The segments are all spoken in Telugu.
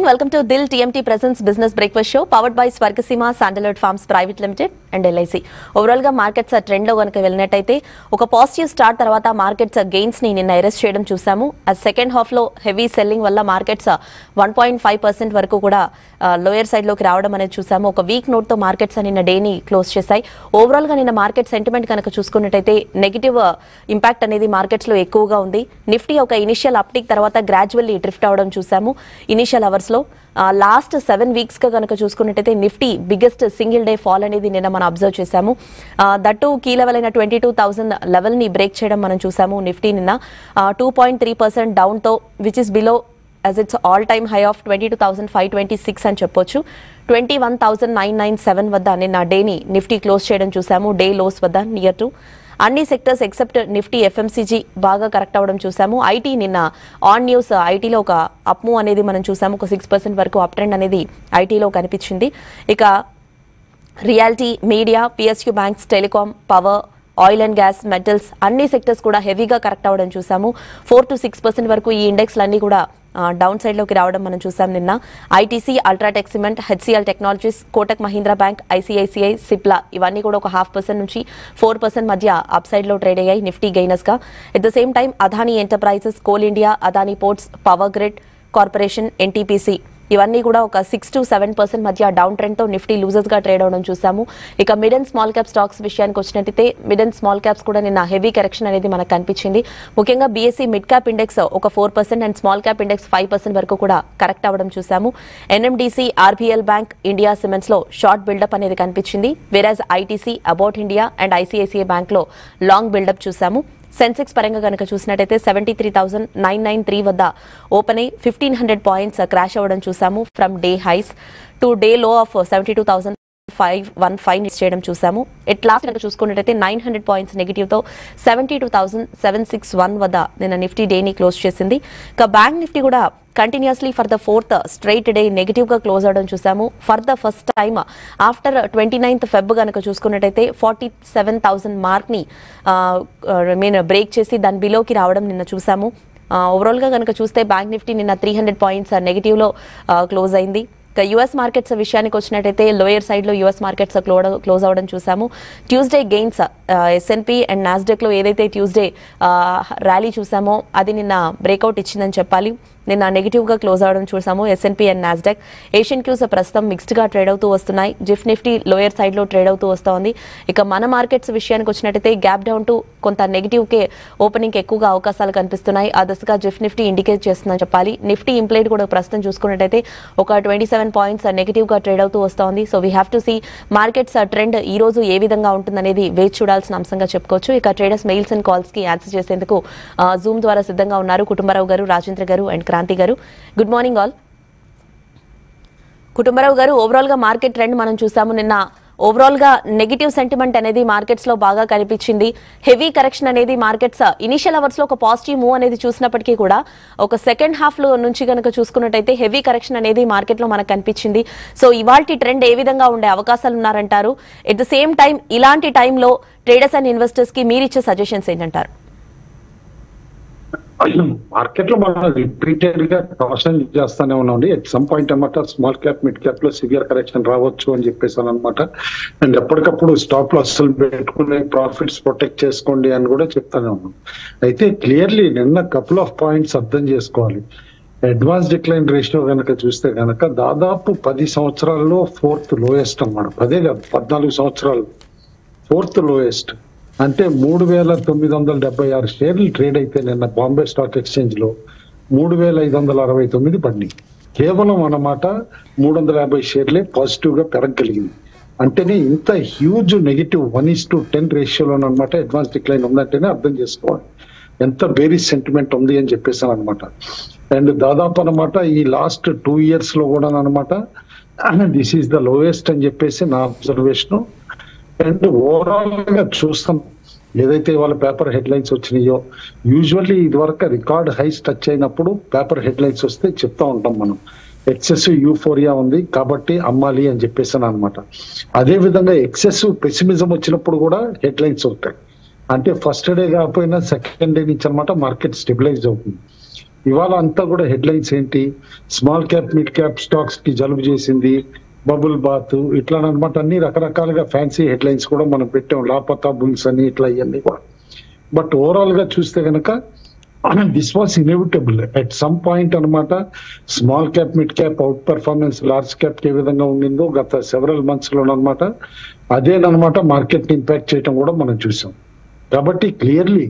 Welcome to Dil TMT presence business breakfast show powered by Swargaseema sandalwood farms private limited and LIC overall గా మార్కెట్స్ ట్రెండ్ లో కనుక వెళ్ళినట్టయితే ఒక పాజిటివ్ స్టార్ట్ తర్వాత మార్కెట్స్ గెయిన్స్ ని నిన్న అరెస్ట్ చేయడం చూసాము ఆ సెకండ్ హాఫ్ లో హెవీ సెల్లింగ్ వల్ల markets one point five percent వరకు కూడా లోయర్ సైడ్ లోకి రావడం అనేది చూసాము ఒక వీక్ నోట్ తో మార్కెట్స్ నిన్న డేని క్లోజ్ చేశాయి ఓవరాల్ గా నిన్న మార్కెట్ సెంటిమెంట్ కనుక చూసుకున్నట్టయితే నెగిటివ్ ఇంపాక్ట్ అనేది మార్కెట్స్ లో ఎక్కువగా ఉంది నిఫ్టీ ఒక ఇనిషియల్ అప్టిక్ తర్వాత గ్రాడ్యువల్లీ డ్రిఫ్ట్ అవడం చూసాము ఇనిషియల్ అవర్స్ లో లాస్ట్ సెవెన్ వీక్స్ గా కనుక చూసుకున్నట్టయితే Nifty biggest single day fall అనేది నిన్న మనం అబ్జర్వ్ చేశాము దట్టు కీ లెవెల్ అయిన ట్వంటీ టూ థౌసండ్ లెవెల్ ని బ్రేక్ చేయడం మనం చూసాము నిఫ్టీ నిన్న two point three percent down తో which is below as its all time high of twenty two thousand five twenty six అని చెప్పొచ్చు twenty one thousand nine nine seven వద్ద నిన్న డేని నిఫ్టీ క్లోజ్ చేయడం చూసాము డే లోస్ వద్ద నియర్ టు అన్ని సెక్టర్స్ ఎక్సెప్ట్ నిఫ్టీ ఎఫ్ఎంసీజీ బాగా కరెక్ట్ అవ్వడం చూసాము ఐటీ నిన్న ఆన్ న్యూస్ ఐటీలో ఒక అప్మూ అనేది మనం చూసాము ఒక సిక్స్ పర్సెంట్ వరకు అప్ ట్రెండ్ అనేది ఐటీలో కనిపించింది ఇక reality media PSU banks telecom power oil and gas metals అన్ని సెక్టర్స్ కూడా హెవీగా కరెక్ట్ అవ్వడం చూసాము ఫోర్ టు సిక్స్ పర్సెంట్ వరకు ఈ ఇండెక్స్లన్నీ కూడా డౌన్ సైడ్ లోకి రావడం మనం చూసాం నిన్న ITC UltraTech cement HCL technologies Kotak Mahindra bank ICICI Cipla ఇవన్నీ కూడా ఒక హాఫ్ పర్సెంట్ నుంచి ఫోర్ పర్సెంట్ మధ్య అప్ సైడ్ లో ట్రేడ్ అయ్యాయి నిఫ్టీ గెయినర్స్ గా at the same time Adani enterprises coal India Adani ports power grid corporation NTPC ఇవన్నీ కూడా ఒక సిక్స్ టు సెవెన్ పర్సెంట్ మధ్య డౌన్ ట్రెండ్ తో నిఫ్టీ లూజర్స్ గా ట్రేడ్ అవడం చూసాము ఇక mid and small cap stocks విషయానికి వచ్చినట్టయితే మిడ్ అండ్ స్మాల్ క్యాప్స్ కూడా నిన్న హెవీ కరెక్షన్ అనేది మనకు కనిపించింది ముఖ్యంగా బీఎస్సీ మిడ్ క్యాప్ ఇండెక్స్ ఒక four percent and small cap index five percent వరకు కూడా కరెక్ట్ అవ్వడం చూసాము NMDC RBL bank India cements లో షార్ట్ బిల్డప్ అనేది కనిపించింది వేరాజ్ ITC about India and ICICI bank లో లాంగ్ బిల్డప్ చూసాము సెన్సెక్స్ పరంగా కనుక చూసినట్టయితే seventy three thousand nine nine three వద్ద ఓపెన్ అయి ఫిఫ్టీన్ హండ్రెడ్ పాయింట్స్ క్రాష్ అవ్వడం చూసాము from day highs to day low of seventy two thousand five one five చేయడం చూసాము ఎట్ లాస్ట్ కనుక చూసుకున్నట్టయితే నైన్ హండ్రెడ్ పాయింట్స్ నెగిటివ్ తో seventy two thousand seven six one వద్ద నిన్న నిఫ్టీ డేని క్లోజ్ చేసింది ఇక బ్యాంక్ నిఫ్టీ కూడా continuously for the fourth straight day negative గా క్లోజ్ అవడం చూసాము for the first time after twenty ninth Feb కనుక చూసుకున్నట్టయితే ఫార్టీ సెవెన్ థౌసండ్ మార్క్ ని మీన్ బ్రేక్ చేసి దాని బిలోకి రావడం నిన్న చూసాము ఓవరాల్ గా కనుక చూస్తే బ్యాంక్ నిఫ్టీ నిన్న త్రీ హండ్రెడ్ పాయింట్స్ నెగిటివ్ లో క్లోజ్ అయింది ఇక యుఎస్ మార్కెట్స్ విషయానికి వచ్చినట్టయితే లోయర్ సైడ్ లో యుఎస్ మార్కెట్స్ క్లోజ్ అవడం చూసాము Tuesday gains S and P and Nasdaq లో ఏదైతే ట్యూస్డే ర్యాలీ చూసామో అది నిన్న బ్రేక్అవుట్ ఇచ్చిందని చెప్పాలి నిన్న నెగిటివ్ గా క్లోజ్ అవడం చూసాము S and P and Nasdaq Asian cues ప్రస్తుతం మిక్స్డ్ గా ట్రేడ్ అవుతూ వస్తున్నాయి జిఫ్ నిఫ్టీ లోయర్ సైడ్ లో ట్రేడ్ అవుతూ వస్తోంది ఇక మన మార్కెట్స్ విషయానికి వచ్చినట్టయితే గ్యాప్ డౌన్ టు కొంత నెగిటివ్ కే ఓపెనింగ్ ఎక్కువగా అవకాశాలు కనిపిస్తున్నాయి ఆ దశగా జిఫ్ నిఫ్టీ ఇండికేట్ చేస్తుందని చెప్పాలి నిఫ్టీ ఇంప్లైడ్ కూడా ప్రస్తుతం చూసుకున్నట్టయితే ఒక ట్వంటీ సెవెన్ పాయింట్స్ నెగిటివ్ గా ట్రేడ్ అవుతూ వస్తోంది so we have to see markets trend ఈ రోజు ఏ విధంగా ఉంటుందనేది వేచి చూడాల్సిన అంశంగా చెప్పుకోవచ్చు ఇక ట్రేడర్స్ మెయిల్స్ అండ్ కాల్స్ కి ఆన్సర్ చేసేందుకు జూమ్ ద్వారా సిద్ధంగా ఉన్నారు కుటుంబరావు గారు రాజేంద్ర గారు అండ్ క్రాంతి గారు గుడ్ మార్నింగ్ ఆల్ కుటుంబరావు గారు ఓవరాల్ గా మార్కెట్ ట్రెండ్ మనం చూసాము నిన్న ఓవరాల్ గా నెగిటివ్ సెంటిమెంట్ అనేది మార్కెట్స్ లో బాగా కనిపించింది హెవీ కరెక్షన్ అనేది మార్కెట్స్ ఇనిషియల్ అవర్స్ లో ఒక పాజిటివ్ మూవ్ అనేది చూసినప్పటికీ కూడా ఒక సెకండ్ హాఫ్ లో నుంచి కనుక చూసుకున్నట్టయితే హెవీ కరెక్షన్ అనేది మార్కెట్ లో మనకు కనిపించింది సో ఇవాల్టి ట్రెండ్ ఏ విధంగా ఉండే అవకాశాలు ఉన్నారంటారు ఎట్ ద సేమ్ టైం ఇలాంటి టైంలో ట్రేడర్స్ అండ్ ఇన్వెస్టర్స్ కి మీరు ఇచ్చే సజెషన్స్ ఏంటంటారు మార్కెట్ లో మనం రిపీటెడ్ గా కాషన్ చేస్తానే ఉన్నామండి ఎట్ సమ్ పాయింట్ అనమాట స్మాల్ క్యాప్ మిడ్ క్యాప్ లో సివియర్ కరెక్షన్ రావచ్చు అని చెప్పేసాను అనమాట అండ్ ఎప్పటికప్పుడు స్టాప్ లాస్లు పెట్టుకుని ప్రాఫిట్స్ ప్రొటెక్ట్ చేసుకోండి అని కూడా చెప్తానే ఉన్నాం అయితే క్లియర్లీ నిన్న కపుల్ ఆఫ్ పాయింట్స్ అర్థం చేసుకోవాలి అడ్వాన్స్ డిక్లైన్ రేషియో కనుక చూస్తే కనుక దాదాపు పది సంవత్సరాల్లో ఫోర్త్ లోయెస్ట్ అన్నమాట పదే కాదు పద్నాలుగు సంవత్సరాలు ఫోర్త్ లోయెస్ట్ అంటే మూడు వేల తొమ్మిది వందల డెబ్బై ఆరు షేర్లు ట్రేడ్ అయితే నిన్న బాంబే స్టాక్ ఎక్స్చేంజ్ లో మూడు వేల ఐదు వందల అరవై తొమ్మిది పడినాయి కేవలం అన్నమాట మూడు వందల యాభై షేర్లే పాజిటివ్ గా పెరగగలిగింది అంటేనే ఇంత huge negative one is to ten రేషియోలో అనమాట అడ్వాన్స్ డిక్లైన్ ఉందంటేనే అర్థం చేసుకోవాలి ఎంత వేరీ సెంటిమెంట్ ఉంది అని చెప్పేసాను అనమాట అండ్ దాదాపు అనమాట ఈ లాస్ట్ టూ ఇయర్స్ లో కూడా అనమాట దిస్ ఈస్ ద లోయెస్ట్ అని చెప్పేసి నా అబ్జర్వేషన్ అండ్ ఓవరాల్ గా చూస్తాం ఏదైతే వాళ్ళ పేపర్ హెడ్లైన్స్ వచ్చినాయో యూజువల్లీ ఇది వరకు రికార్డ్ హైస్ టచ్ అయినప్పుడు పేపర్ హెడ్లైన్స్ వస్తే చెప్తా ఉంటాం మనం ఎక్సెసివ్ యూఫోరియా ఉంది కాబట్టి అమ్మాలి అని చెప్పేసాను అనమాట అదే విధంగా ఎక్సెసివ్ పెసిమిజం వచ్చినప్పుడు కూడా హెడ్లైన్స్ ఉంటాయి అంటే ఫస్ట్ డే కాకపోయినా సెకండ్ డే నుంచి అనమాట మార్కెట్ స్టెబిలైజ్ అవుతుంది ఇవాళ అంతా కూడా హెడ్లైన్స్ ఏంటి small cap mid cap stocks కి జలుబు చేసింది బబుల్ బాత్ ఇట్లా అనమాట అన్ని రకరకాలుగా ఫ్యాన్సీ హెడ్లైన్స్ కూడా మనం పెట్టాం లాపతా బుల్స్ అని ఇట్లా ఇవన్నీ కూడా బట్ ఓవరాల్ గా చూస్తే కనుక this was inevitable at some point అన్నమాట small cap mid cap outperformance large cap ఏ విధంగా ఉండిందో గత సెవరల్ మంత్స్ లో అనమాట అదేనమాట మార్కెట్ ని ఇంపాక్ట్ చేయడం కూడా మనం చూసాం కాబట్టి క్లియర్లీ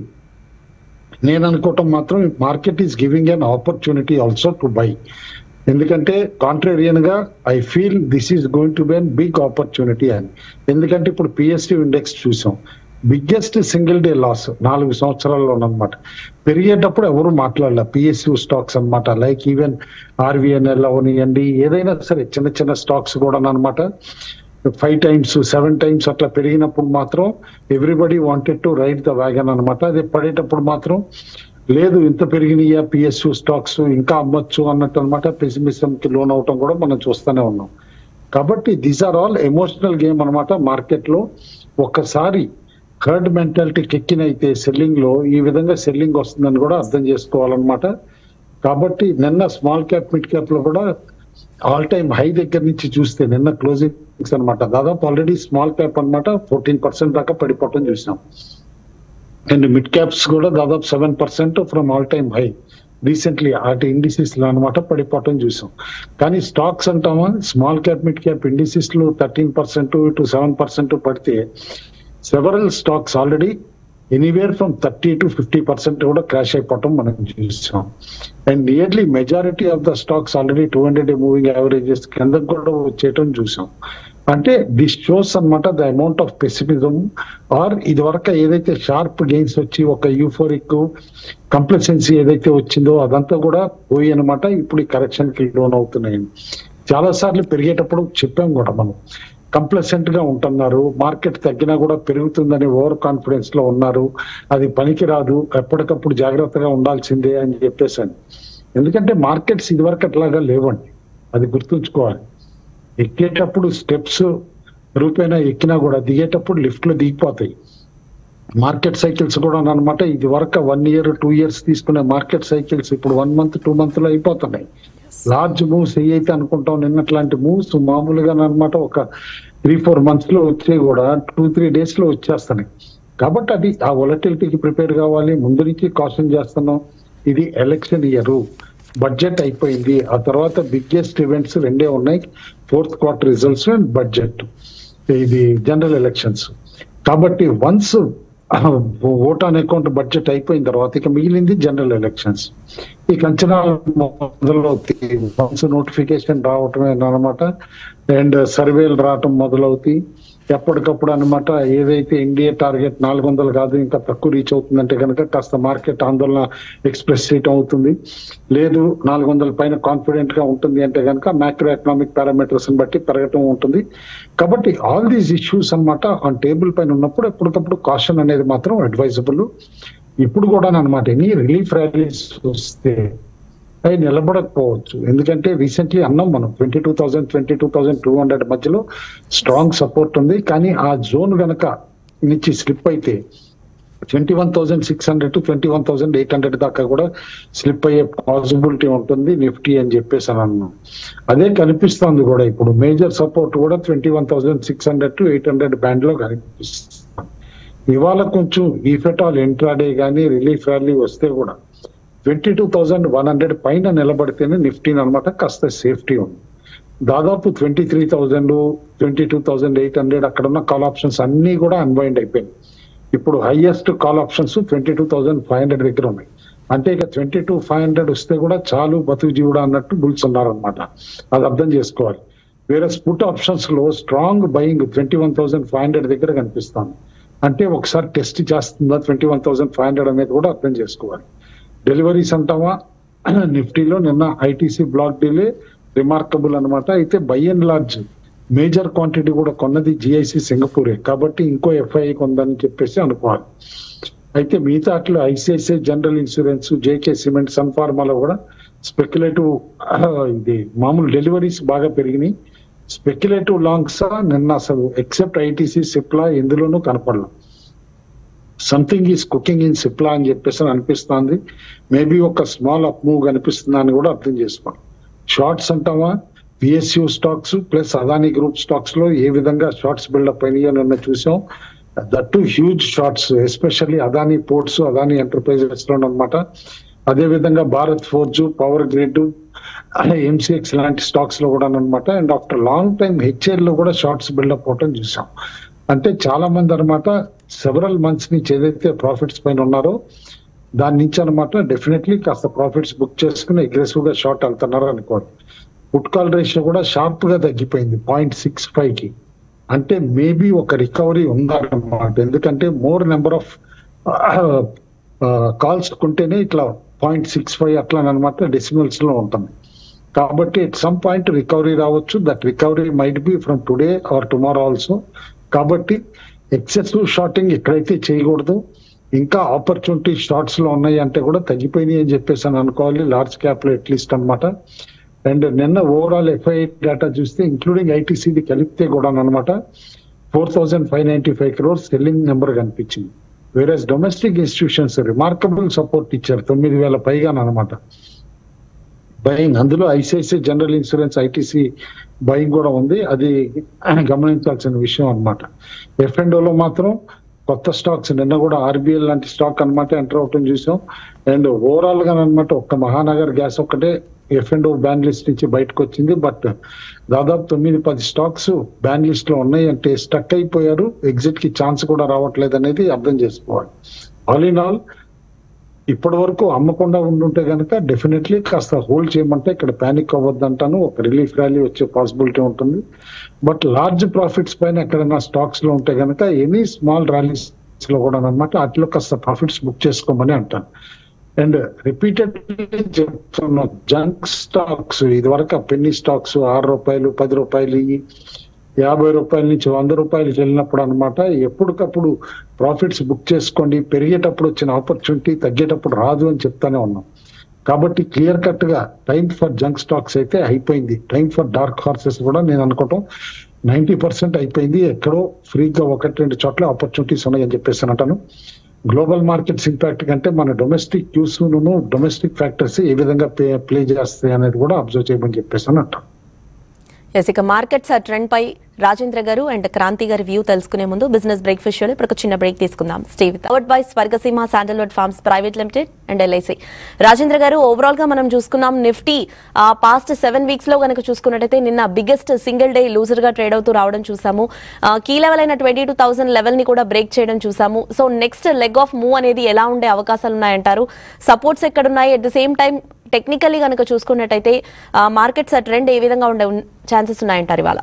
నేను అనుకోవటం మాత్రం market is giving an opportunity also to buy ఎందుకంటే కాంట్రేరియన్ గా I feel this is going to be an big opportunity అని ఎందుకంటే ఇప్పుడు పిఎస్టీ ఇండెక్స్ చూసాం బిగ్గెస్ట్ సింగిల్ డే లాస్ నాలుగు సంవత్సరాల్లో అనమాట పెరిగేటప్పుడు ఎవరు మాట్లాడలే పిఎస్యూ స్టాక్స్ అన్నమాట లైక్ ఈవెన్ ఆర్వీఎన్ఎల్ అవనియండి ఏదైనా సరే చిన్న చిన్న స్టాక్స్ కూడా అనమాట ఫైవ్ టైమ్స్ సెవెన్ టైమ్స్ అట్లా పెరిగినప్పుడు మాత్రం everybody wanted to ride the wagon అనమాట అదే పడేటప్పుడు మాత్రం లేదు ఇంత పెరిగినాయా పిఎస్యూ స్టాక్స్ ఇంకా అమ్మొచ్చు అన్నట్టు అనమాట పెసిమిజం కి లోన్ అవటం కూడా మనం చూస్తూనే ఉన్నాం కాబట్టి these are all emotional game అనమాట మార్కెట్ లో ఒక్కసారి హర్డ్ మెంటాలిటీకి ఎక్కినైతే సెల్లింగ్ లో ఈ విధంగా సెల్లింగ్ వస్తుందని కూడా అర్థం చేసుకోవాలన్నమాట కాబట్టి నిన్న స్మాల్ క్యాప్ మిడ్ క్యాప్ లో కూడా ఆల్ టైమ్ హై దగ్గర నుంచి చూస్తే నిన్న క్లోజింగ్స్ అన్నమాట దాదాపు ఆల్రెడీ స్మాల్ క్యాప్ అన్నమాట ఫోర్టీన్ పర్సెంట్ దాకా పడిపోవటం చూసాం అండ్ మిడ్ క్యాప్స్ కూడా దాదాపు seven percent from all time high recently అటు ఇండిసిస్ లో అనమాట పడిపోవటం చూసాం కానీ స్టాక్స్ అంటామా small cap mid cap indices లో thirteen percent to seven percent పడితే several stocks already anywhere from thirty to fifty percent కూడా క్రాష్ అయిపోవటం మనం చూసాం and nearly majority of the stocks already two hundred moving averages కింద కూడా వచ్చేయటం చూసాం అంటే దిస్ షోస్ అన్నమాట the amount of pessimism are ఇది వరకు ఏదైతే షార్ప్ గెయిన్స్ వచ్చి ఒక యూఫోరిక్ కంప్లసెన్సీ ఏదైతే వచ్చిందో అదంతా కూడా పోయి అనమాట ఇప్పుడు ఈ కరెక్షన్ కి లోన్ అవుతున్నాయి చాలా సార్లు పెరిగేటప్పుడు చెప్పాం కూడా మనం కంప్లసెంట్ గా ఉంటున్నారు మార్కెట్ తగ్గినా కూడా పెరుగుతుందని ఓవర్ కాన్ఫిడెన్స్ లో ఉన్నారు అది పనికిరాదు ఎప్పటికప్పుడు జాగ్రత్తగా ఉండాల్సిందే అని చెప్పేసాను ఎందుకంటే మార్కెట్స్ ఇదివరకు అట్లాగా లేవండి అది గుర్తుంచుకోవాలి ఎక్కేటప్పుడు స్టెప్స్ రూపేణా ఎక్కినా కూడా దిగేటప్పుడు లిఫ్ట్ లో దిగిపోతాయి మార్కెట్ సైకిల్స్ కూడా అనమాట ఇది వరకు వన్ ఇయర్ టూ ఇయర్స్ తీసుకునే మార్కెట్ సైకిల్స్ ఇప్పుడు వన్ మంత్ టూ మంత్ లో అయిపోతున్నాయి లార్జ్ మూవ్స్ ఏవైతే అనుకుంటాం నిన్నట్లాంటి మూవ్స్ మామూలుగా అనమాట ఒక త్రీ ఫోర్ మంత్స్ లో వచ్చే కూడా టూ త్రీ డేస్ లో వచ్చేస్తున్నాయి కాబట్టి అది ఆ వొలటిలిటీకి ప్రిపేర్ కావాలి ముందు నుంచి కాషన్ చేస్తున్నాం ఇది ఎలక్షన్ ఇయర్ బడ్జెట్ అయిపోయింది ఆ తర్వాత బిగ్గెస్ట్ ఈవెంట్స్ రెండే ఉన్నాయి fourth quarter results and budget ఇది జనరల్ ఎలక్షన్స్ కాబట్టి once vote on account budget అయిపోయిన తర్వాత ఇక మిగిలింది జనరల్ ఎలక్షన్స్ ఈ అంచనాలు మొదలవుతాయి వన్స్ నోటిఫికేషన్ రావటమే అనమాట అండ్ సర్వేలు రావటం మొదలవుతాయి ఎప్పటికప్పుడు అనమాట ఏదైతే ఇండియా టార్గెట్ నాలుగు వందలు కాదు ఇంకా తక్కువ రీచ్ అవుతుందంటే కనుక కాస్త మార్కెట్ ఆందోళన ఎక్స్ప్రెస్ చేయటం అవుతుంది లేదు నాలుగు వందల పైన కాన్ఫిడెంట్ గా ఉంటుంది అంటే కనుక మ్యాక్రో ఎకనామిక్ పారామీటర్స్ బట్టి పెరగటం ఉంటుంది కాబట్టి ఆల్ దీస్ ఇష్యూస్ అన్నమాట ఆన్ టేబుల్ పైన ఉన్నప్పుడు ఎప్పటికప్పుడు కాషన్ అనేది మాత్రం అడ్వైజబుల్ ఇప్పుడు కూడా అనమాట ఎనీ రిలీఫ్ ర్యాలీస్ వస్తే అవి నిలబడకపోవచ్చు ఎందుకంటే రీసెంట్లీ అన్నాం మనం twenty two thousand twenty two thousand two hundred మధ్యలో స్ట్రాంగ్ సపోర్ట్ ఉంది కానీ ఆ జోన్ గనక నుంచి స్లిప్ అయితే twenty one thousand six hundred to twenty one thousand eight hundred దాకా కూడా స్లిప్ అయ్యే పాసిబిలిటీ ఉంటుంది నిఫ్టీ అని చెప్పేసి అని అన్నాం అదే కనిపిస్తోంది కూడా ఇప్పుడు మేజర్ సపోర్ట్ కూడా twenty one thousand six hundred to eight hundred band లో కనిపిస్తుంది ఇవాళ కొంచెం ఈఫెటాల్ ఇంట్రాడే కానీ రిలీఫ్ ర్యాలీ వస్తే కూడా twenty two thousand one hundred పైన నిలబడితేనే నిఫ్టీ అనమాట కాస్త సేఫ్టీ ఉంది దాదాపు twenty three thousand twenty two thousand eight hundred అక్కడ ఉన్న కాల్ ఆప్షన్స్ అన్ని కూడా అన్వైండ్ అయిపోయింది ఇప్పుడు highest call options twenty two thousand five hundred దగ్గర ఉన్నాయి అంటే ఇక ట్వంటీ టూ ఫైవ్ హండ్రెడ్ వస్తే కూడా చాలు బతుకు జీవుడా అన్నట్టు బుల్స్ ఉన్నారనమాట అది అర్థం చేసుకోవాలి వేరే స్పుట్ ఆప్షన్స్ లో strong buying twenty one thousand five hundred దగ్గర కనిపిస్తాను అంటే ఒకసారి టెస్ట్ చేస్తుందా twenty one thousand five hundred అనేది కూడా అర్థం చేసుకోవాలి డెలివరీస్ అంటావా నిఫ్టీలో నిన్న ఐటీసీ బ్లాక్ డీలే రిమార్కబుల్ అనమాట అయితే by and large major quantity కూడా కొన్నది జిఐసి సింగపూరే కాబట్టి ఇంకో ఎఫ్ఐఐ కొందని చెప్పేసి అనుకోవాలి అయితే మిగతా అట్లా ICICI general insurance JK cement sun ఫార్మాలో కూడా స్పెక్యులేటివ్ ఇది మామూలు డెలివరీస్ బాగా పెరిగినాయి స్పెక్యులేటివ్ లాంగ్స్ నిన్న అసలు ఎక్సెప్ట్ ఐటీసీ సిప్లా ఎందులోనూ కనపడలేదు something is cooking in Cipla అని చెప్పేసి అని అనిపిస్తుంది మేబీ ఒక స్మాల్ అప్ మూవ్ కనిపిస్తుంది అని కూడా అర్థం చేసుకోండి షార్ట్స్ అంటామా PSU stocks plus Adani group stocks లో ఏ విధంగా షార్ట్స్ బిల్డప్ అయినాయో నిన్న చూసాం that to huge shorts especially Adani ports Adani enterprises లో అనమాట అదే విధంగా Bharat Forge power grid MCX లాంటి స్టాక్స్ లో కూడా అనమాట and after long time HAL లో కూడా షార్ట్స్ బిల్డప్ అవటం చూసాం అంటే చాలా మంది అనమాట సెవరల్ మంత్స్ నుంచి ఏదైతే ప్రాఫిట్స్ పైన ఉన్నారో దాని నుంచి అనమాట డెఫినెట్లీ కాస్త ప్రాఫిట్స్ బుక్ చేసుకుని అగ్రెసివ్ గా షార్ట్ వెళ్తున్నారు అనుకోండి పుట్ కాల్ రేషియో కూడా షార్ప్ గా తగ్గిపోయింది పాయింట్ సిక్స్ ఫైవ్ కి అంటే మేబీ ఒక రికవరీ ఉందన్నమాట ఎందుకంటే మోర్ నెంబర్ ఆఫ్ కాల్స్ కొంటేనే ఇట్లా పాయింట్ సిక్స్ ఫైవ్ అట్లా అనమాట డెసిమల్స్ లో ఉంటుంది కాబట్టి ఎట్ సమ్ పాయింట్ రికవరీ రావచ్చు that recovery might be from today or tomorrow also కాబట్టి ఎక్సెసివ్ షార్టింగ్ ఎక్కడైతే చేయకూడదు ఇంకా ఆపర్చునిటీ షార్ట్స్ లో ఉన్నాయి అంటే కూడా తగ్గిపోయినాయి అని చెప్పేసి అని అనుకోవాలి లార్జ్ క్యాప్ లో అట్లీస్ట్ అనమాట అండ్ నిన్న ఓవరాల్ ఎఫ్ఐ డేటా చూస్తే ఇంక్లూడింగ్ ఐటీసీది కలిపితే కూడా అనమాట four thousand five ninety five crores selling number కనిపించింది వేరే డొమెస్టిక్ ఇన్స్టిట్యూషన్స్ రిమార్కబుల్ సపోర్ట్ ఇచ్చారు తొమ్మిది వేల పైగా అనమాట బయింగ్ అందులో ICICI general insurance ITC buying కూడా ఉంది అది గమనించాల్సిన విషయం అనమాట ఎఫ్ అండ్ లో మాత్రం కొత్త స్టాక్స్ నిన్న కూడా ఆర్బిఎల్ లాంటి స్టాక్ అనమాట ఎంటర్ అవటం చూసాం అండ్ ఓవరాల్ గా అనమాట ఒక్క మహానగర్ గ్యాస్ ఒక్కటే ఎఫ్ అండ్ బ్యాన్ లిస్ట్ నుంచి బయటకు వచ్చింది బట్ దాదాపు తొమ్మిది పది స్టాక్స్ బ్యాన్ లిస్ట్ లో ఉన్నాయి అంటే స్టక్ అయిపోయారు ఎగ్జిట్ కి ఛాన్స్ కూడా రావట్లేదు అనేది అర్థం చేసుకోవాలి ఆల్ ఇన్ ఆల్ ఇప్పటి వరకు అమ్మకుండా ఉండుంటే కనుక డెఫినెట్లీ కాస్త హోల్డ్ చేయమంటే ఇక్కడ ప్యానిక్ అవ్వద్దంటాను ఒక రిలీఫ్ ర్యాలీ వచ్చే పాసిబిలిటీ ఉంటుంది బట్ లార్జ్ ప్రాఫిట్స్ పైన ఎక్కడైనా స్టాక్స్ లో ఉంటే కనుక ఎనీ స్మాల్ ర్యాలీస్ లో కూడా అనమాట అట్లా కాస్త ప్రాఫిట్స్ బుక్ చేసుకోమని అంటాను అండ్ రిపీటెడ్ చెప్తున్న జంక్ స్టాక్స్ ఇది వరకు పెన్నీ స్టాక్స్ ఆరు రూపాయలు పది రూపాయలు ఇవి యాభై రూపాయల నుంచి వంద రూపాయలకి వెళ్ళినప్పుడు అనమాట ఎప్పటికప్పుడు ప్రాఫిట్స్ బుక్ చేసుకోండి పెరిగేటప్పుడు వచ్చిన ఆపర్చునిటీ తగ్గేటప్పుడు రాదు అని చెప్తానే ఉన్నాం కాబట్టి క్లియర్ కట్ గా టైం ఫర్ జంక్ స్టాక్స్ అయితే అయిపోయింది టైం ఫర్ డార్క్ హార్సెస్ కూడా నేను అనుకోవటం నైన్టీ పర్సెంట్ అయిపోయింది ఎక్కడో ఫ్రీగా ఒకటి రెండు చోట్ల ఆపర్చునిటీస్ ఉన్నాయని చెప్పేసి అంటాను గ్లోబల్ మార్కెట్స్ ఇంపాక్ట్ కంటే మన డొమెస్టిక్ క్యూస్ డొమెస్టిక్ ఫ్యాక్టర్స్ ఏ విధంగా ప్లే చేస్తాయి అనేది కూడా అబ్జర్వ్ చేయమని చెప్పేసి అని అంటాను ఎస్ ఇక మార్కెట్స్ ఆ ట్రెండ్ పై రాజేంద్ర గారు అండ్ క్రాంతి గారి వ్యూ తెలుసుకునే ముందు బిజినెస్ బ్రేక్ఫాస్ట్ షోలో ఇప్పుడు ఒక చిన్న బ్రేక్ తీసుకుందాం స్టీవ్ powered by Swargaseema sandalwood farms private limited and LIC Rajendra garu overall గా మనం చూసుకున్నాం నిఫ్టీ పాస్ట్ సెవెన్ వీక్స్ లో కనుక చూసుకున్నట్టయితే నిన్న బిగ్గెస్ట్ సింగిల్ డే లూజర్ గా ట్రేడ్ అవుతూ రావడం చూసాము కీ లెవెల్ అయిన ట్వంటీ టూ థౌసండ్ లెవెల్ ని కూడా బ్రేక్ చేయడం చూసాము so next leg of move అనేది ఎలా ఉండే అవకాశాలు ఉన్నాయంటారు సపోర్ట్స్ ఎక్కడున్నాయి at the same time technically కనుక చూసుకున్నట్టయితే మార్కెట్స్ ఆ ట్రెండ్ ఏ విధంగా ఉండే ఛాన్సెస్ ఉన్నాయంటారు ఇవాళ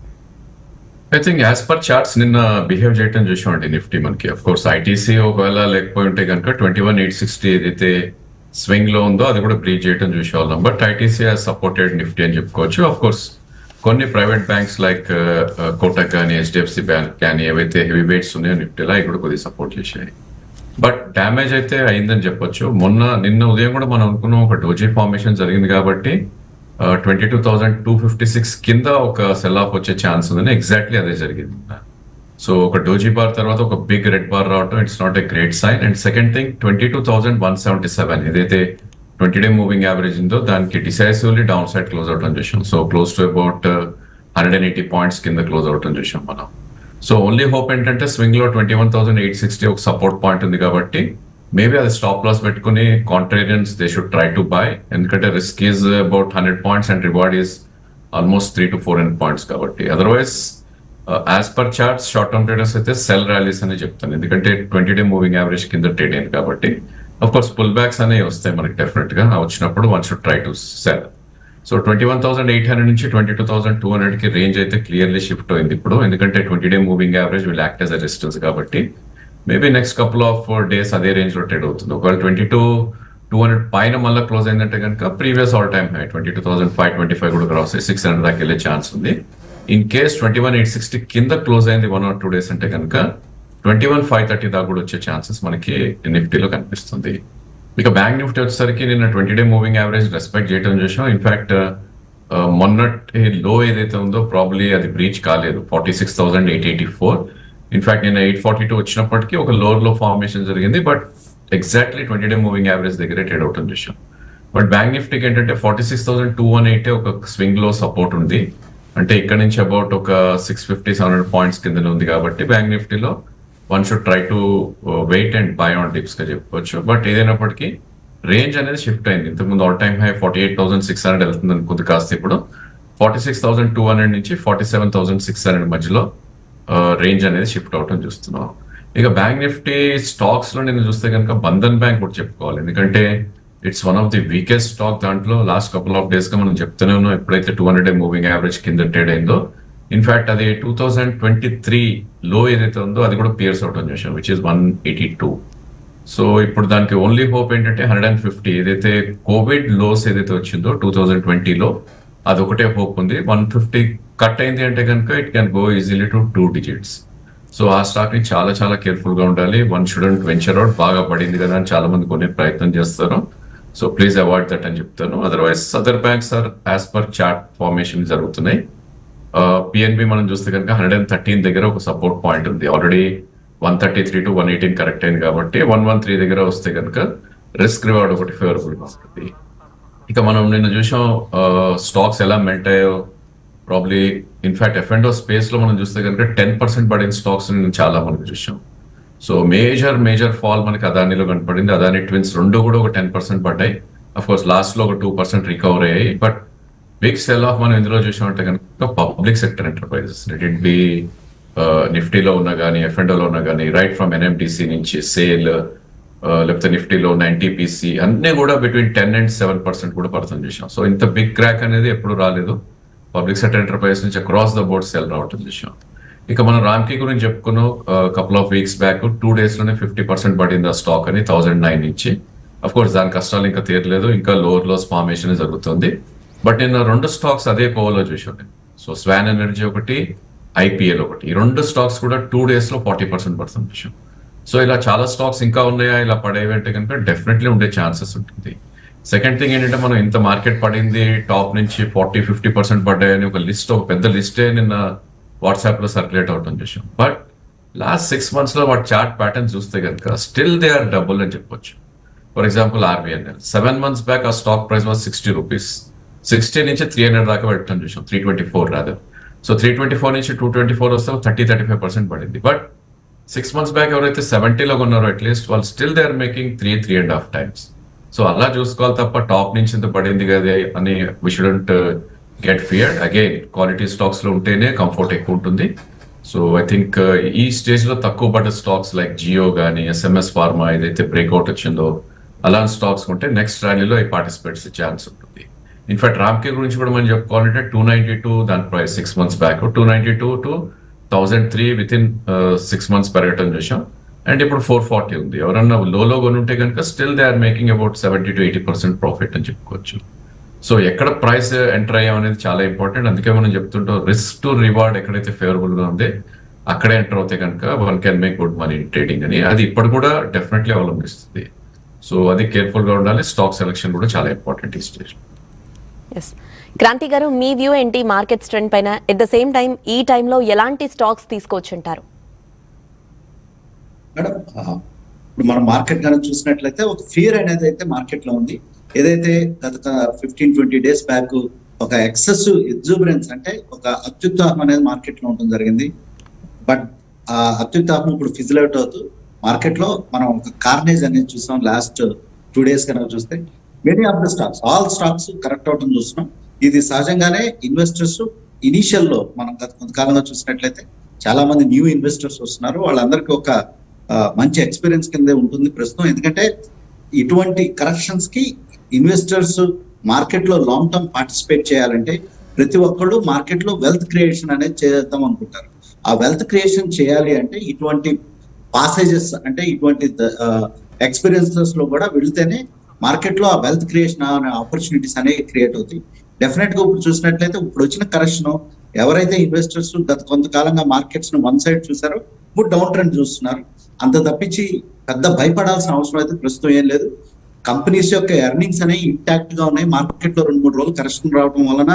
I think as per charts నిన్న బిహేవ్ చేయటం చూసామండి నిఫ్టీ మనకి అఫ్ కోర్స్ ఐటీసీ ఒకవేళ లేకపోయి ఉంటే కనుక ట్వంటీ వన్ ఎయిట్ సిక్స్టీ ఏదైతే స్వింగ్ లో ఉందో అది కూడా బ్రీచ్ చేయటం చూసేవాళ్ళం but ITC has supported Nifty అని చెప్పుకోవచ్చు అఫ్ కోర్స్ కొన్ని ప్రైవేట్ బ్యాంక్స్ లైక్ కోటక్ కానీ హెచ్డిఎఫ్సి బ్యాంక్ కానీ ఏవైతే హెవీ వెయిట్స్ ఉన్నాయో నిఫ్టీలో అవి కూడా కొద్దిగా సపోర్ట్ చేశాయి బట్ డ్యామేజ్ అయితే అయిందని చెప్పొచ్చు మొన్న నిన్న ఉదయం కూడా మనం అనుకున్నాం ఒక డోజీ ఫార్మేషన్ జరిగింది కాబట్టి twenty two thousand two fifty six కింద ఒక సెల్ ఆఫ్ వచ్చే ఛాన్స్ ఉందని ఎగ్జాక్ట్లీ అదే జరిగింది సో ఒక డోజీ బార్ తర్వాత ఒక బిగ్ రెడ్ బార్ రావటం it's not a great sign and second thing twenty two thousand one seventy seven ఏదైతే ట్వంటీ డే మూవింగ్ యావరేజ్ ఉందో దానికి డిసైసివ్లీ డౌన్ సైడ్ క్లోజ్ అవటం చూసాం so close to about hundred and eighty points కింద క్లోజ్ అవటం చూసాం మనం సో ఓన్లీ హోప్ ఏంటంటే స్వింగ్ లో twenty one thousand eight sixty ఒక సపోర్ట్ పాయింట్ ఉంది కాబట్టి మేబీ అది స్టాప్ లాస్ పెట్టుకుని contrarians they should try to buy ఎందుకంటే risk is about hundred points and reward is almost three to four hundred points కాబట్టి otherwise as per charts short term traders అయితే సెల్ ర్యాలీస్ అని చెప్తాను ఎందుకంటే ట్వంటీ డే మూవింగ్ యావరేజ్ కింద ట్రేడ్ అయింది కాబట్టి అఫ్ కోర్స్ పుల్ బ్యాక్స్ అనేవి వస్తాయి మనకి డెఫినెట్ గా వచ్చినప్పుడు one should try to sell so twenty one thousand eight hundred నుంచి twenty two thousand two hundred కి రేంజ్ అయితే క్లియర్లీ షిఫ్ట్ అయింది ఇప్పుడు ఎందుకంటే twenty day moving average will act as a resistance కాబట్టి maybe next couple of days అదే రేంజ్ లో ట్రేడ్ అవుతుంది ఒకవేళ ట్వంటీ టూ టూ హండ్రెడ్ పైన మళ్ళీ క్లోజ్ అయిందంటే కనుక previous all time high twenty two thousand five twenty five కూడా క్రాస్ అయ్యి సిక్స్ హండ్రెడ్ దాకా వెళ్ళే ఛాన్స్ ఉంది in case twenty one eight sixty కింద క్లోజ్ అయింది వన్ ఆర్ టూ డేస్ అంటే కనుక ట్వంటీ వన్ ఫైవ్ థర్టీ దాకా కూడా వచ్చే ఛాన్సెస్ మనకి నిఫ్టీలో కనిపిస్తుంది ఇక బ్యాంక్ నిఫ్టీ వచ్చేసరికి నిన్న twenty day moving average respect చేయడం చేసాం ఇన్ఫాక్ట్ మొన్నటి లో ఏదైతే ఉందో ప్రాబ్లీ అది బ్రీచ్ కాలేదు forty six thousand eight eighty four in fact నేను ఎయిట్ ఫార్టీ టూ వచ్చినప్పటికీ ఒక లోవర్ లో ఫార్మేషన్ జరిగింది but exactly twenty day moving average దగ్గరే ట్రేడ్ అవుతుంది చూసాం బట్ బ్యాంక్ నిఫ్టీకి ఏంటంటే forty six thousand two one eight ఒక స్వింగ్ లో సపోర్ట్ ఉంది అంటే ఇక్కడ నుంచి అబౌట్ ఒక six fifty seven hundred points కింద ఉంది కాబట్టి బ్యాంక్ నిఫ్టీలో one should try to wait and buy on tips గా చెప్పుకోవచ్చు బట్ ఏదైనప్పటికీ రేంజ్ అనేది షిఫ్ట్ అయింది ఇంతకుముందు all time high forty eight thousand six hundred వెళ్తుంది అనుకుంది కాస్త ఇప్పుడు forty six thousand two hundred నుంచి forty seven thousand six hundred మధ్యలో రేంజ్ అనేది షిఫ్ట్ అవటం చూస్తున్నాం ఇక బ్యాంక్ నిఫ్టీ స్టాక్స్ లో నేను చూస్తే కనుక బంధన్ బ్యాంక్ కూడా చెప్పుకోవాలి ఎందుకంటే it's one of the weakest stock దాంట్లో లాస్ట్ కపుల్ ఆఫ్ డేస్ గా మనం చెప్తూనే ఉన్నాం ఎప్పుడైతే టూ హండ్రెడ్ మూవింగ్ యావరేజ్ కింద ట్రేడ్ అయిందో ఇన్ఫాక్ట్ అది టూ థౌసండ్ ట్వంటీ త్రీ లో ఏదైతే ఉందో అది కూడా పియర్స్ అవటం చూసాం which is one eighty two so ఇప్పుడు దానికి ఓన్లీ హోప్ ఏంటంటే హండ్రెడ్ అండ్ ఫిఫ్టీ ఏదైతే కోవిడ్ లోస్ ఏదైతే వచ్చిందో టూ థౌజండ్ ట్వంటీలో అది ఒకటే హోప్ ఉంది వన్ ఫిఫ్టీ కట్ అయింది అంటే కనుక it can go easily to two digits so ఆ స్టాక్ ని చాలా చాలా కేర్ఫుల్ గా ఉండాలి వన్ స్టూడెంట్ వెంచర్ అవుట్ బాగా పడింది కదా అని చాలా మంది కొనే ప్రయత్నం చేస్తారు సో ప్లీజ్ అవాయిడ్ దట్ అని చెప్తాను otherwise other banks are as per chart formation జరుగుతున్నాయి పిఎన్బి మనం చూస్తే కనుక హండ్రెడ్ అండ్ థర్టీన్ దగ్గర ఒక సపోర్ట్ పాయింట్ ఉంది already one thirty three to one eighteen correct అయింది కాబట్టి వన్ వన్ త్రీ దగ్గర వస్తే కనుక రిస్క్ రివార్డ్ ఒకటి ఫేవరబుల్ గా ఉంటుంది ఇక మనం నిన్న చూసాం స్టాక్స్ ఎలా మెల్ట్ అయ్యాయో probably in fact F and space లో మనం చూస్తే కనుక టెన్ పర్సెంట్ పడిన స్టాక్స్ చాలా మనం చూసాం సో మేజర్ మేజర్ ఫాల్ మనకి అదానిలో కనపడింది అదాని ట్విన్స్ రెండు కూడా ఒక టెన్ పర్సెంట్ పడ్డాయి అఫ్ కోర్స్ లాస్ట్ లో ఒక టూ పర్సెంట్ రికవర్ అయ్యాయి బట్ బిగ్ సెల్ ఆఫ్ మనం ఇందులో చూసామంటే కనుక public sector enterprises it be నిఫ్టీలో ఉన్నా కానీ ఎఫ్ లో ఉన్నా కానీ రైట్ ఫ్రమ్ ఎన్ఎంటీసీ నుంచి సేల్ లేకపోతే నిఫ్టీలో ఉన్న ఎన్టీపీసీ అన్ని కూడా between ten and seven percent కూడా పడుతుంది చూసాం సో ఇంత బిగ్ క్రాక్ అనేది ఎప్పుడు రాలేదు పబ్లిక్ సెక్టర్ ఎంటర్ప్రైజెస్ నుంచి అక్రాస్ ద బోర్డ్ సెల్ రావటం చూసాం ఇక మనం రామ్కీ గురించి చెప్పుకున్నాం couple of weeks back two days లోనే ఫిఫ్టీ పర్సెంట్ పడింది ఆ స్టాక్ అని థౌసండ్ నైన్ నుంచి అఫ్ కోర్స్ దాని కష్టాలు ఇంకా తీరలేదు ఇంకా లోవర్ లోస్ ఫార్మేషన్ జరుగుతుంది బట్ నేను రెండు స్టాక్స్ అదే కోవలో చూసాను సో స్వాన్ ఎనర్జీ ఒకటి ఐపీఎల్ ఒకటి ఈ రెండు స్టాక్స్ కూడా టూ డేస్ లో ఫార్టీ పర్సెంట్ పడుతుంది విషయం సో ఇలా చాలా స్టాక్స్ ఇంకా ఉన్నాయా ఇలా పడేవి అంటే కనుక డెఫినెట్లీ ఉండే ఛాన్సెస్ ఉంటుంది సెకండ్ థింగ్ ఏంటంటే మనం ఇంత మార్కెట్ పడింది టాప్ నుంచి ఫార్టీ ఫిఫ్టీ పర్సెంట్ పడ్డాయని ఒక లిస్ట్ ఒక పెద్ద లిస్టే నిన్న వాట్సాప్ లో సర్క్యులేట్ అవటం చేసాం బట్ లాస్ట్ సిక్స్ మంత్స్ లో వాటి చార్ట్ ప్యాటర్న్ చూస్తే కనుక స్టిల్ దే ఆర్ డబుల్ అని చెప్పొచ్చు for example RVNL seven months back ఆ stock price was sixty rupees sixty నుంచి త్రీ హండ్రెడ్ దాకా పెట్టడం చూసాం three twenty four rather so three twenty four నుంచి టూ ట్వంటీ ఫోర్ వస్తే థర్టీ థర్టీ ఫైవ్ పర్సెంట్ పడింది బట్ సిక్స్ మంత్స్ బ్యాక్ ఎవరైతే సెవెంటీలో ఉన్నారో అట్లీస్ట్ వాళ్ళు still they are making three three and half times so అలా చూసుకోవాలి తప్ప టాప్ నుంచి ఇంత పడింది కదా అని వి student get feared again quality stocks లో ఉంటేనే కంఫర్ట్ ఎక్కువ ఉంటుంది సో ఐ థింక్ ఈ స్టేజ్ లో తక్కువ పడ్డ స్టాక్స్ లైక్ జియో కానీ ఎస్ఎంఎస్ ఫార్మా ఏదైతే బ్రేక్అవుట్ వచ్చిందో అలాంటి స్టాక్స్ ఉంటే నెక్స్ట్ ర్యాలీలో ఈ పార్టిసిపేట్స్ ఛాన్స్ ఉంటుంది ఇన్ఫాక్ట్ రామ్కే గురించి కూడా మనం చెప్పుకోవాలంటే టూ నైన్టీ టూ దాని price six months back two ninety two to thousand three with in six months పెరగటం చూసాం అండ్ ఇప్పుడు ఫోర్ ఫార్టీ ఉంది ఎవరన్నా లోలో కొని ఉంటే కనుక still they are making about seventy to eighty percent profit అని చెప్పుకోవచ్చు సో ఎక్కడ ప్రైస్ ఎంటర్ అయ్యాం అనేది చాలా ఇంపార్టెంట్ అందుకే మనం చెప్తుంటాం రిస్క్ టు రివార్డ్ ఎక్కడైతే ఫేవరబుల్ గా ఉంది అక్కడే ఎంటర్ అవుతే కనుక one can make good money trading అని అది ఇప్పుడు కూడా డెఫినెట్లీ అవలంబిస్తుంది సో అది కేర్ఫుల్ గా ఉండాలి స్టాక్ సెలెక్షన్ కూడా చాలా ఇంపార్టెంట్ ఈ స్టేజ్ ఎస్ క్రాంతి గారు మీ వ్యూ ఏంటి మార్కెట్ స్ట్రెండ్ పైన ఎట్ ద సేమ్ టైం ఈ టైంలో ఎలాంటి స్టాక్స్ తీసుకోవచ్చు అంటారు మేడం ఆ, ఇప్పుడు మనం మార్కెట్ కనుక చూసినట్లయితే ఒక ఫియర్ అనేది అయితే మార్కెట్ లో ఉంది ఏదైతే గత ఫిఫ్టీన్ ట్వంటీ డేస్ బ్యాక్ ఒక ఎక్సెస్ ఎగ్జూబరెన్స్ అంటే ఒక అత్యుత్సాహం అనేది మార్కెట్ లో ఉండడం జరిగింది బట్ ఆ అత్యుత్సాహం ఇప్పుడు ఫిజిల్ అవుట్ అవుతూ మార్కెట్ లో మనం ఒక కార్నేజ్ అనేది చూసాం లాస్ట్ టూ డేస్ కనుక చూస్తే many of the stocks all stocks correct అవడం చూస్తున్నాం ఇది సహజంగానే ఇన్వెస్టర్స్ ఇనిషియల్ లో మనం గత కొంతకాలంగా చూసినట్లయితే చాలా మంది న్యూ ఇన్వెస్టర్స్ వస్తున్నారు వాళ్ళందరికీ ఒక ఆ, మంచి ఎక్స్పీరియన్స్ కిందే ఉంటుంది ప్రస్తుతం ఎందుకంటే ఇటువంటి కరెక్షన్స్ కి ఇన్వెస్టర్స్ మార్కెట్ లో లాంగ్ టర్మ్ పార్టిసిపేట్ చేయాలంటే ప్రతి ఒక్కళ్ళు మార్కెట్ లో వెల్త్ క్రియేషన్ అనేది చేద్దాం అనుకుంటారు ఆ వెల్త్ క్రియేషన్ చేయాలి అంటే ఇటువంటి పాసేజెస్ అంటే ఇటువంటి ఎక్స్పీరియన్సెస్ లో కూడా వెళ్తేనే మార్కెట్ లో ఆ వెల్త్ క్రియేషన్ అనే ఆపర్చునిటీస్ అనేవి క్రియేట్ అవుతాయి డెఫినెట్ గా ఇప్పుడు చూసినట్లయితే ఇప్పుడు వచ్చిన కరెక్షన్ ఎవరైతే ఇన్వెస్టర్స్ గత కొంతకాలంగా మార్కెట్స్ ను వన్ సైడ్ చూసారో ఇప్పుడు డౌన్ ట్రెండ్ చూస్తున్నారు అంత తప్పించి పెద్ద భయపడాల్సిన అవసరం అయితే ప్రస్తుతం ఏం లేదు కంపెనీస్ యొక్క ఎర్నింగ్స్ అనేవి ఇంటాక్ట్ గా ఉన్నాయి మార్కెట్ లో రెండు మూడు రోజులు కరెక్షన్ రావడం వలన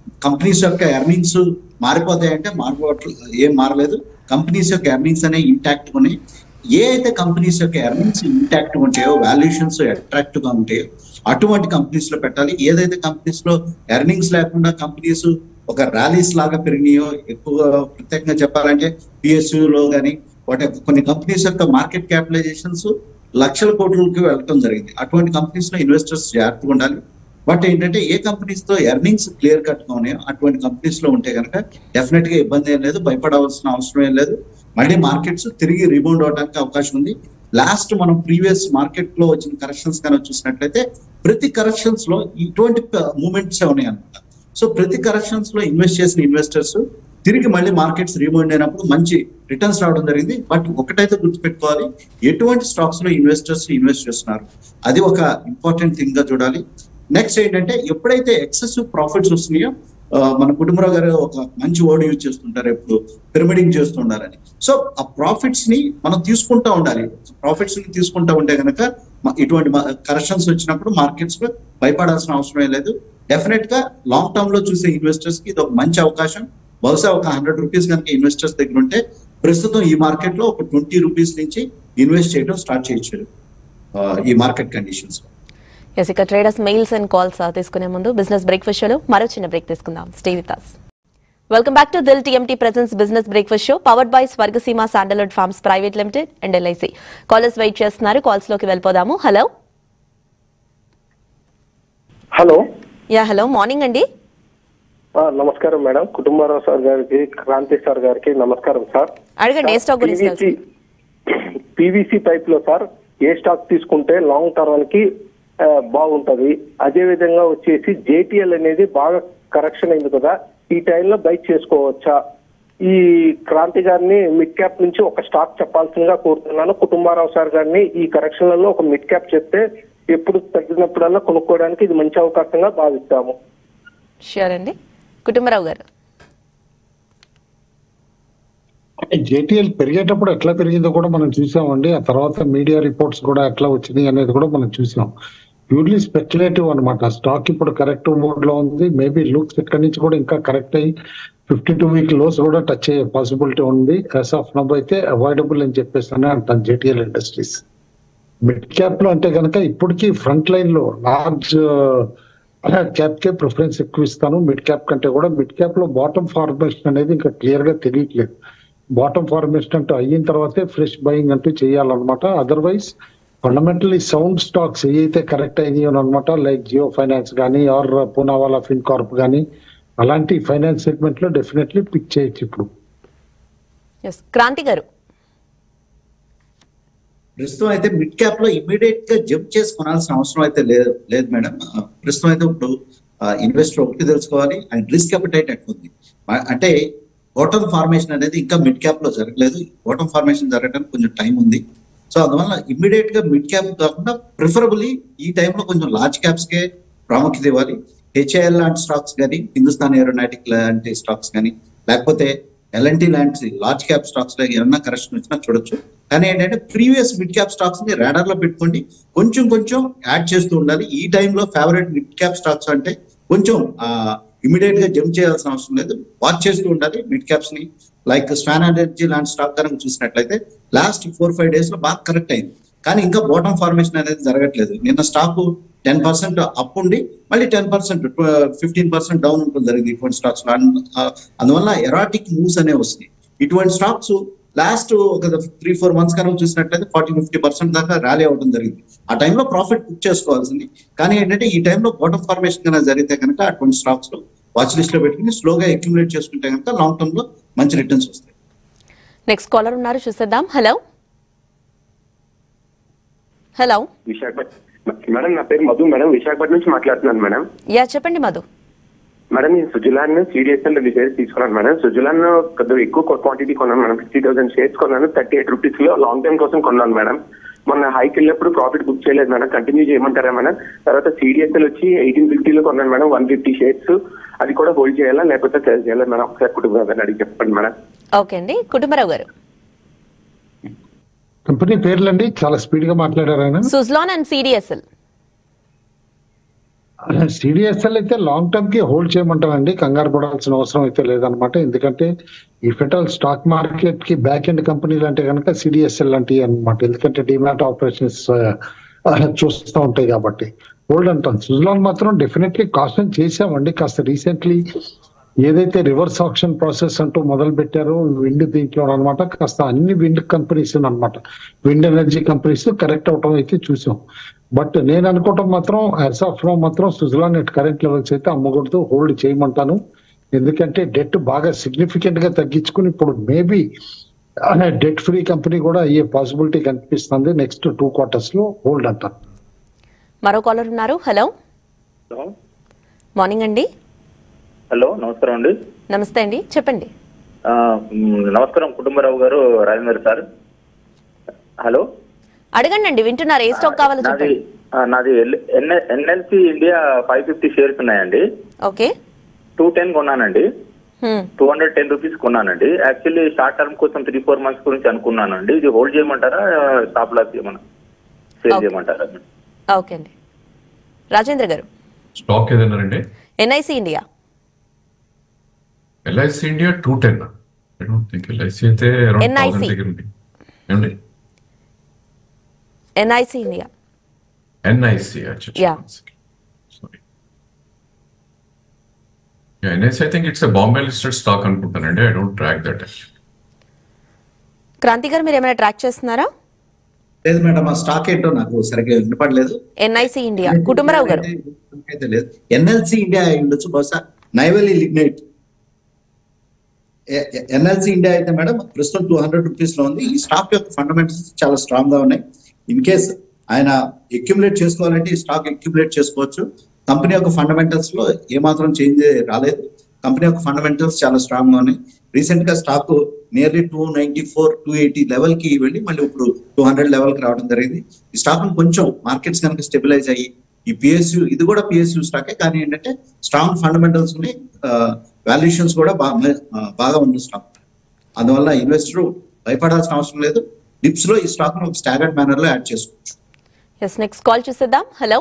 కంపెనీస్ యొక్క ఎర్నింగ్స్ మారిపోతాయంటే మారిపోవట్ల ఏం మారలేదు కంపెనీస్ యొక్క ఎర్నింగ్స్ అనేవి ఇంటాక్ట్ ఉన్నాయి ఏ అయితే కంపెనీస్ యొక్క ఎర్నింగ్స్ ఇంటాక్ట్ ఉంటాయో వాల్యుయేషన్స్ అట్రాక్టివ్ గా ఉంటాయో అటువంటి కంపెనీస్ లో పెట్టాలి ఏదైతే కంపెనీస్ లో ఎర్నింగ్స్ లేకుండా కంపెనీస్ ఒక ర్యాలీస్ లాగా పెరిగినాయో ఎక్కువగా ప్రత్యేకంగా చెప్పాలంటే PSU లో కానీ వాటి కొన్ని కంపెనీస్ యొక్క మార్కెట్ క్యాపిటలైజేషన్స్ లక్షల కోట్లకి వెళ్ళటం జరిగింది అటువంటి కంపెనీస్ లో ఇన్వెస్టర్స్ జాగ్రత్తగా ఉండాలి బట్ ఏంటంటే ఏ కంపెనీస్ తో ఎర్నింగ్స్ క్లియర్ కట్ గా ఉన్నాయో అటువంటి కంపెనీస్ లో ఉంటే కనుక డెఫినెట్ గా ఇబ్బంది ఏం లేదు భయపడవలసిన అవసరం ఏం లేదు మళ్ళీ మార్కెట్స్ తిరిగి రీబౌండ్ అవడానికి అవకాశం ఉంది లాస్ట్ మనం ప్రీవియస్ మార్కెట్ లో వచ్చిన కరెక్షన్స్ కనుక చూసినట్లయితే ప్రతి కరెక్షన్స్ లో ఇటువంటి మూమెంట్స్ ఉన్నాయి అనమాట సో ప్రతి కరెక్షన్స్ లో ఇన్వెస్ట్ చేసిన ఇన్వెస్టర్స్ తిరిగి మళ్ళీ మార్కెట్స్ రీబౌండ్ అయినప్పుడు మంచి రిటర్న్స్ రావడం జరిగింది బట్ ఒకటైతే గుర్తుపెట్టుకోవాలి ఎటువంటి స్టాక్స్ లో ఇన్వెస్టర్స్ ఇన్వెస్ట్ చేస్తున్నారు అది ఒక ఇంపార్టెంట్ థింగ్ గా చూడాలి నెక్స్ట్ ఏంటంటే ఎప్పుడైతే ఎక్సెసివ్ ప్రాఫిట్స్ వస్తున్నాయో ఆ, మన కుటుంబరావు గారు ఒక మంచి వర్డ్ యూజ్ చేస్తుంటారు ఎప్పుడు పిరమిడింగ్ చేస్తుండాలని సో ఆ ప్రాఫిట్స్ ని మనం తీసుకుంటా ఉండాలి ప్రాఫిట్స్ ని తీసుకుంటా ఉంటే కనుక ఇటువంటి కరెక్షన్స్ వచ్చినప్పుడు మార్కెట్స్ లో భయపడాల్సిన అవసరం లేదు డెఫినెట్ గా లాంగ్ టర్మ్ లో చూసే ఇన్వెస్టర్స్ కి ఇది ఒక మంచి అవకాశం బహుశా ఒక హండ్రెడ్ రూపీస్ కనుక ఇన్వెస్టర్స్ దగ్గర ఉంటే ప్రస్తుతం ఈ మార్కెట్ లో ఒక ట్వంటీ రూపీస్ నుంచి ఇన్వెస్ట్ చేయడం స్టార్ట్ చేయొచ్చు ఆ, ఈ మార్కెట్ కండిషన్స్ లో ఎస్ ఇక ట్రేడర్స్ మెయిల్స్ అండ్ కాల్స్ తీసుకునే ముందు బిజినెస్ బ్రేక్ఫాస్ట్ షోలో మరో చిన్న బ్రేక్ తీసుకుందాం stay with us welcome back to Dil TMT presents business breakfast show powered by Swargaseema sandalwood farms private limited and LIC callers wait చేస్తున్నారు కాల్స్ లోకి వెళ్ళిపోదాము hello hello yeah hello morning అండి ఆ, నమస్కారం మేడం కుటుంబరావు సార్ గారికి క్రాంతి సార్ గారికి నమస్కారం సార్ అడగండి ఏ స్టాక్ గురించి తెలుసు పీవీసీ టైప్ లో సార్ ఏ స్టాక్ తీసుకుంటే లాంగ్ టర్మ్ కి ఆ, బాగుంటది అదే విధంగా వచ్చేసి జేటీఎల్ అనేది బాగా కరెక్షన్ అయింది కదా ఈ టైంలో బైక్ చేసుకోవచ్చా ఈ క్రాంతి గారిని మిడ్ క్యాప్ నుంచి ఒక స్టాక్ చెప్పాల్సిందిగా కోరుతున్నాను కుటుంబారావు సార్ గారిని ఈ కరెక్షన్లలో ఒక మిడ్ క్యాప్ చెప్తే ఎప్పుడు తగ్గినప్పుడల్లా కొనుక్కోవడానికి ఇది మంచి అవకాశంగా భావిస్తాము షూర్ అండి కుటుంబరావు గారు జేటీఎల్ పెరిగేటప్పుడు ఎట్లా పెరిగిందో కూడా మనం చూసామండి ఆ తర్వాత మీడియా రిపోర్ట్స్ కూడా ఎట్లా వచ్చినాయి అనేది కూడా మనం చూసాం ప్యూర్లీ స్పెక్యులేటివ్ అన్నమాట స్టాక్ ఇప్పుడు కరెక్ట్ మోడ్ లో ఉంది మేబీ లుక్స్ ఇక్కడి నుంచి కూడా ఇంకా కరెక్ట్ అయ్యి ఫిఫ్టీ టూ వీక్ లోస్ కూడా టచ్ అయ్యే పాసిబిలిటీ ఉంది యాజ్ ఆఫ్ నవ్ అయితే అవాయిడబుల్ అని చెప్పేసి అని అంటాను జేటీఎల్ ఇండస్ట్రీస్ మిడ్ క్యాప్ లో అంటే కనుక ఇప్పటికీ ఫ్రంట్ లైన్ లో లార్జ్ క్యాప్ కే ప్రిఫరెన్స్ ఎక్కువ ఇస్తాను మిడ్ క్యాప్ కంటే కూడా మిడ్ క్యాప్ లో బాటమ్ ఫార్మేషన్ అనేది ఇంకా క్లియర్ గా తెలియట్లేదు బాటమ్ ఫార్మేషన్ అంటూ అయిన తర్వాతే ఫ్రెష్ బయింగ్ అంటూ చేయాలన్నమాట అదర్వైజ్ ఫండమెంటలీ సౌండ్ స్టాక్స్ ఏవైతే కరెక్ట్ అయినాయో అనమాట లైక్ జియో ఫైనాన్స్ కానీ ఆర్ పూనావాలా ఫిన్ కార్ప్ కానీ అలాంటి ఫైనాన్స్ సెగ్మెంట్ లో డెఫినెట్లీ పిక్ చేయొచ్చు ఇప్పుడు ఎస్ క్రాంతి గారు ప్రస్తుతం అయితే మిడ్ క్యాప్ లో ఇమీడియట్ గా జంప్ చేసి కొనాల్సిన అవసరం అయితే లేదు లేదు మేడం ఆ, ప్రస్తుతం అయితే ఇప్పుడు ఇన్వెస్టర్ ఒకటి తెలుసుకోవాలి అండ్ రిస్క్ అపటైట్ ఉంది మ- అంటే బాటమ్ ఫార్మేషన్ అనేది ఇంకా మిడ్ క్యాప్ లో జరగలేదు బాటమ్ ఫార్మేషన్ జరగడానికి కొంచెం టైం ఉంది సో అందువల్ల ఇమ్మీడియట్ గా మిడ్ క్యాప్ కాకుండా ప్రిఫరబుల్లీ ఈ టైంలో కొంచెం లార్జ్ క్యాప్స్ కే ప్రాముఖ్యత ఇవ్వాలి హెచ్ఐఎల్ లాంటి స్టాక్స్ కానీ హిందుస్థాన్ ఏరోనాటిక్ లాంటి స్టాక్స్ కానీ లేకపోతే ఎల్ఎన్టీ లాంటి లార్జ్ క్యాప్ స్టాక్స్ లో ఏమన్నా కరెక్షన్ వచ్చినా చూడొచ్చు కానీ ఏంటంటే ప్రీవియస్ మిడ్ క్యాప్ స్టాక్స్ ని రాడర్ లో పెట్టుకోండి కొంచెం కొంచెం యాడ్ చేస్తూ ఉండాలి ఈ టైంలో ఫేవరెట్ మిడ్ క్యాప్ స్టాక్స్ అంటే కొంచెం ఇమీడియట్ గా జంప్ చేయాల్సిన అవసరం లేదు వాచ్ చేస్తూ ఉండాలి మిడ్ క్యాప్స్ ని లైక్ స్వాన్ ఎనర్జీ లాంటి స్టాక్ కనుక చూసినట్లయితే లాస్ట్ ఫోర్ ఫైవ్ డేస్ లో బాగా కరెక్ట్ అయింది కానీ ఇంకా బాటమ్ ఫార్మేషన్ అనేది జరగట్లేదు నిన్న స్టాక్ టెన్ పర్సెంట్ అప్ ఉండి మళ్ళీ ten percent fifteen percent down ఉంటుంది జరిగింది ఇటువంటి స్టాక్స్ అందువల్ల ఎరాటిక్ మూవ్స్ అనేవి వస్తాయి ఇటువంటి స్టాక్స్ లాస్ట్ ఒక త్రీ ఫోర్ మంత్స్ కనుక చూసినట్లయితే ఫార్టీ ఫిఫ్టీ పర్సెంట్ దాకా ర్యాలీ అవడం జరిగింది ఆ టైంలో ప్రాఫిట్ బుక్ చేసుకోవాల్సింది కానీ ఏంటంటే ఈ టైంలో బాటమ్ ఫార్మేషన్ కనుక జరిగితే కనుక అటువంటి స్టాక్స్ లో వాచ్ లిస్ట్ లో పెట్టుకుని స్లోగా అక్యుములేట్ చేసుకుంటే కనుక లాంగ్ టర్మ్ లో మంచి రిటర్న్స్ వస్తాయి నెక్స్ట్ కాలర్ ఉన్నారు చూసేద్దాం హలో హలో విశాఖపట్నం మేడం నా పేరు మధు మేడం విశాఖపట్నం నుంచి మాట్లాడుతున్నాను మేడం యా చెప్పండి మధు మేడం నేను సుజలాన్ సిడిఎస్ఎల్ రెండు షేర్స్ తీసుకున్నాను మేడం సుజలాన్ కొద్దిగా ఎక్కువ క్వాంటిటీ కొన్నాను మేడం ఫిఫ్టీ థౌసండ్ షేర్స్ కొన్నాను థర్టీ ఎయిట్ రూపీస్ లో లాంగ్ టైం కోసం కొన్నాను మేడం మొన్న హైకి వెళ్ళినప్పుడు ప్రాఫిట్ బుక్ చేయలేదు మేడం కంటిన్యూ చేయమంటారా మేడం తర్వాత సిడిఎస్ఎల్ వచ్చి ఎయిటీన్ ఫిఫ్టీలో కొన్నాను మేడం వన్ ఫిఫ్టీ షేర్స్ అది కూడా హోల్డ్ చేయాలా లేకపోతే సెల్ చేయాలా మేడం ఒకసారి కుటుంబం అడిగి చెప్పండి మేడం ఓకే అండి కుటుంబరావు గారు కంపెనీ పేర్లండి చాలా స్పీడ్ గా మాట్లాడారు ఆయన సుజ్లాన్ అండ్ సిడిఎస్ఎల్ సిడిఎస్ఎల్ అయితే లాంగ్ టర్మ్ కి హోల్డ్ చేయమంటానండి కంగారు పడాల్సిన అవసరం అయితే లేదనమాట ఎందుకంటే ఈ ఫెటల్ స్టాక్ మార్కెట్ కి బ్యాక్ ఎండ్ కంపెనీలు అంటే కనుక సిడిఎస్ఎల్ లాంటివి అనమాట ఎందుకంటే డిమాట్ ఆపరేషన్స్ చూస్తూ ఉంటాయి కాబట్టి హోల్డ్ అంటాం సుజలాన్ మాత్రం డెఫినెట్లీ కాషన్ చేసామండి కాస్త రీసెంట్లీ ఏదైతే రివర్స్ ఆప్షన్ ప్రాసెస్ అంటూ మొదలు పెట్టారో విండ్ దీంట్లో అనమాట కాస్త అన్ని విండ్ కంపెనీస్ అనమాట విండ్ ఎనర్జీ కంపెనీస్ కరెక్ట్ అవటం అయితే చూసాం బట్ నేను అనుకోవటం మాత్రం యాజ్ ఆఫ్ లో మాత్రం సుజలాన్ ఎట్ కరెంట్ లెవెల్స్ అయితే అమ్మకూడదు హోల్డ్ చేయమంటాను ఎందుకంటే డెట్ బాగా సిగ్నిఫికెంట్ గా తగ్గించుకుని ఇప్పుడు మేబీ డెట్ ఫ్రీ కంపెనీ కూడా అయ్యే పాసిబిలిటీ కనిపిస్తుంది నెక్స్ట్ టూ క్వార్టర్స్ లో హోల్డ్ అంటాను మరో కాలర్ ఉన్నారు హలో హలో మార్నింగ్ అండి హలో నమస్కారం అండి నమస్తే అండి చెప్పండి ఆ, మ్, నమస్కారం కుటుంబరావు గారు రాజేంద్ర సార్ హలో అడగండి అండి వింటున్నారు ఏ స్టాక్ కావాలో నాది చెప్పండి ఆ, నాది NLC India five fifty shares ఉన్నాయండి ఓకే టూ టెన్ కొన్నానండి hmm. Two hundred ten rupees కొన్నానండి యాక్చువల్లీ షార్ట్ టర్మ్ కోసం త్రీ ఫోర్ మంత్స్ గురించి అనుకున్నానండి ఇది హోల్డ్ చేయమంటారా స్టాప్ లాస్ చేయమన్నా సేల్ Okay. చేయమంటారా ఓకే అండి రాజేంద్ర గారు స్టాక్ ఏదన్నారండి NIC India LIC India two ten I don't think LIC అయితే around NIC. 1000 దగ్గర ఉంది ఏమండి NIC India NIC Yeah. Sorry NIC I think it's Bombay listed stock అనుకుంటానండి I don't track that Kranthi garu మీరు ఏమైనా ట్రాక్ చేస్తున్నారా లేదు మేడం ఆ స్టాక్ ఏంటో నాకు సరిగ్గా వినపడలేదు ఎన్ఐసి ఇండియా కుటుంబరావు గారు అయితే లేదు ఎన్ఎల్సి ఇండియా అయి ఉండొచ్చు బహుశా నైవెలి లిగ్నైట్ ఎన్ఎల్సి ఇండియా అయితే మేడం ప్రస్తుతం టూ హండ్రెడ్ రూపీస్ లో ఉంది ఈ స్టాక్ యొక్క ఫండమెంటల్స్ చాలా స్ట్రాంగ్ గా ఉన్నాయి ఇన్ కేస్ ఆయన అక్యుములేట్ చేసుకోవాలంటే ఈ స్టాక్ అక్యుములేట్ చేసుకోవచ్చు కంపెనీ యొక్క ఫండమెంటల్స్ లో ఏమాత్రం చేంజ్ రాలేదు కంపెనీ యొక్క ఫండమెంటల్స్ చాలా స్ట్రాంగ్ గా ఉన్నాయి రీసెంట్ గా stock nearly two ninety four two eighty level కి వెళ్ళి మళ్ళీ ఇప్పుడు టూ హండ్రెడ్ లెవెల్ కి రావడం జరిగింది ఈ స్టాక్ కొంచెం మార్కెట్స్ కనుక స్టెబిలైజ్ అయ్యి ఈ పిఎస్యు ఇది కూడా పిఎస్యు స్టాకే కానీ ఏంటంటే స్ట్రాంగ్ ఫండమెంటల్స్ ఉన్నాయి వాల్యుయేషన్స్ కూడా బాగా ఆ, బాగా ఉంది స్టాక్ అందువల్ల ఇన్వెస్టర్ భయపడాల్సిన అవసరం లేదు డిప్స్ లో ఈ స్టాక్ ఒక స్టాగర్డ్ మేనర్ లో యాడ్ చేసుకోవచ్చు ఎస్ నెక్స్ట్ కాల్ చూసేద్దాం హలో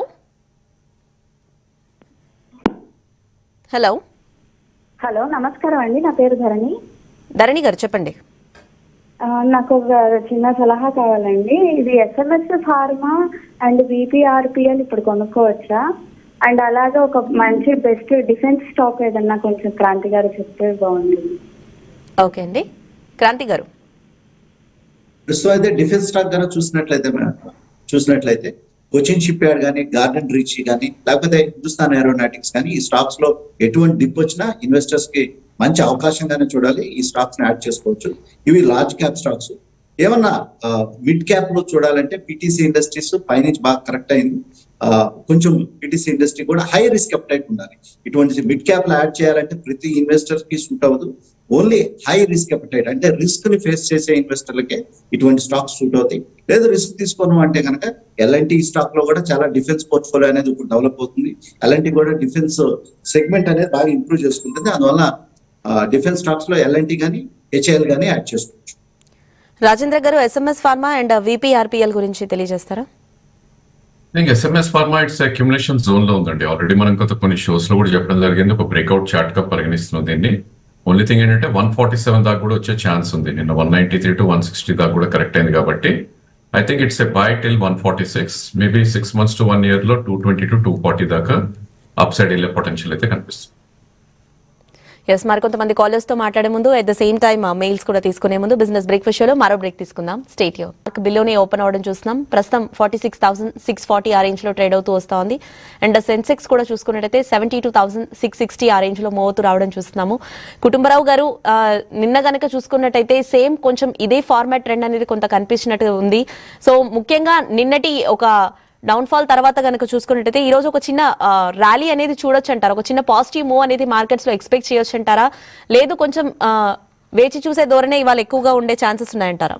హలో హలో నమస్కారం అండి నా పేరు ధరణి ధరణి గారు చెప్పండి ఆ, నాకు ఒక చిన్న సలహా కావాలండి ఇది ఎస్ఎంఎస్ ఫార్మా అండ్ బీపీఆర్పిఎల్ ఇప్పుడు కొనుక్కోవచ్చా అండ్ అలాగే ఒక మంచి బెస్ట్ డిఫెన్స్ స్టాక్ ఏదన్నా కొంచెం క్రాంతి గారు చెప్తే బాగుంటుంది ఓకే అండి క్రాంతి గారు ప్రస్తుతం అయితే డిఫెన్స్ స్టాక్ కనుక చూసినట్లయితే మేడం, చూసినట్లయితే కొచ్చిన్ షిప్ యార్డ్ కానీ గార్డెన్ రీచ్ కానీ లేకపోతే హిందుస్థాన్ ఏరోనాటిక్స్ కానీ ఈ స్టాక్స్ లో ఎటువంటి డిప్ వచ్చినా ఇన్వెస్టర్స్ కి మంచి అవకాశంగానే చూడాలి ఈ స్టాక్స్ ని యాడ్ చేసుకోవచ్చు ఇవి లార్జ్ క్యాప్ స్టాక్స్ ఏమన్నా మిడ్ క్యాప్ లో చూడాలంటే పిటిసి ఇండస్ట్రీస్ పైనుంచి బాగా కరెక్ట్ అయింది ఆ, కొంచెం పిటిసి ఇండస్ట్రీ కూడా హై రిస్క్ అప్టైట్ ఉండాలి ఇటువంటి మిడ్ క్యాప్ లో యాడ్ చేయాలంటే ప్రతి ఇన్వెస్టర్ కి సూట్ అవ్వదు ఓన్లీ హై రిస్క్ అప్టైట్ అంటే రిస్క్ ని ఫేస్ చేసే ఇన్వెస్టర్లకే ఇటువంటి స్టాక్స్ సూట్ అవుతాయి లేదు రిస్క్ తీసుకోను అంటే కనుక ఎల్ఎన్టీ స్టాక్ లో కూడా చాలా డిఫెన్స్ పోర్ట్ఫోలియో అనేది ఇప్పుడు డెవలప్ అవుతుంది ఎల్ఎన్టీ కూడా డిఫెన్స్ సెగ్మెంట్ అనేది బాగా ఇంప్రూవ్ చేసుకుంటుంది అందువల్ల డిఫెన్స్ స్టాక్స్ లో ఎల్ఎన్టీ కానీ హెచ్ఐఎల్ కానీ యాడ్ చేసుకోవచ్చు Rajendra garu SMS Pharma and VPRPL గురించి తెలియజేస్తారా think SMS Pharma it's accumulation zone లో ఉందండి ఆల్రెడీ మనం గత కొన్ని షోస్ లో కూడా చెప్పడం జరిగింది ఒక బ్రేక్అవుట్ చార్ట్ గా పరిగణిస్తున్నాం దీన్ని ఓన్లీ థింగ్ ఏంటంటే వన్ ఫార్టీ సెవెన్ దాకా కూడా వచ్చే ఛాన్స్ ఉంది నిన్న one ninety three to one sixty దాకా కూడా కరెక్ట్ అయింది కాబట్టి I think it's a buy till one forty six maybe six months to one year లో two twenty to two forty దాకా అప్ సైడ్ వెళ్ళే పొటెన్షియల్ అయితే కనిపిస్తుంది ఎస్ మరికొంతమంది కాలర్స్ తో మాట్లాడే ముందు at the same time mails కూడా తీసుకునే ముందు బిజినెస్ బ్రేక్ఫాస్ట్ షోలో మరో బ్రేక్ తీసుకుందాం స్టేట్ యో బిలోనే ఓపెన్ అవడం చూస్తున్నాం ప్రస్తుతం forty six thousand six forty ఆ రేంజ్ లో ట్రేడ్ అవుతూ వస్తా ఉంది అండ్ సెన్సెక్స్ కూడా చూసుకున్నట్టయితే seventy two thousand six sixty ఆ రేంజ్ లో మూవ్ అవుతూ రావడం చూస్తున్నాము కుటుంబరావు గారు ఆ, నిన్న గనక చూసుకున్నట్టయితే సేమ్ కొంచెం ఇదే ఫార్మాట్ ట్రెండ్ అనేది కొంత కనిపించినట్టు ఉంది సో ముఖ్యంగా నిన్నటి ఒక డౌన్ ఫాల్ తర్వాత కనుక చూసుకున్నట్టయితే ఈ రోజు ఒక చిన్న ర్యాలీ అనేది చూడొచ్చు అంటారా ఒక చిన్న పాజిటివ్ మూవ్ అనేది మార్కెట్స్ లో ఎక్స్పెక్ట్ చేయొచ్చు అంటారా లేదు కొంచెం ఆ, వేచి చూసే ధోరణే ఇవాళ ఎక్కువగా ఉండే ఛాన్సెస్ ఉన్నాయంటారా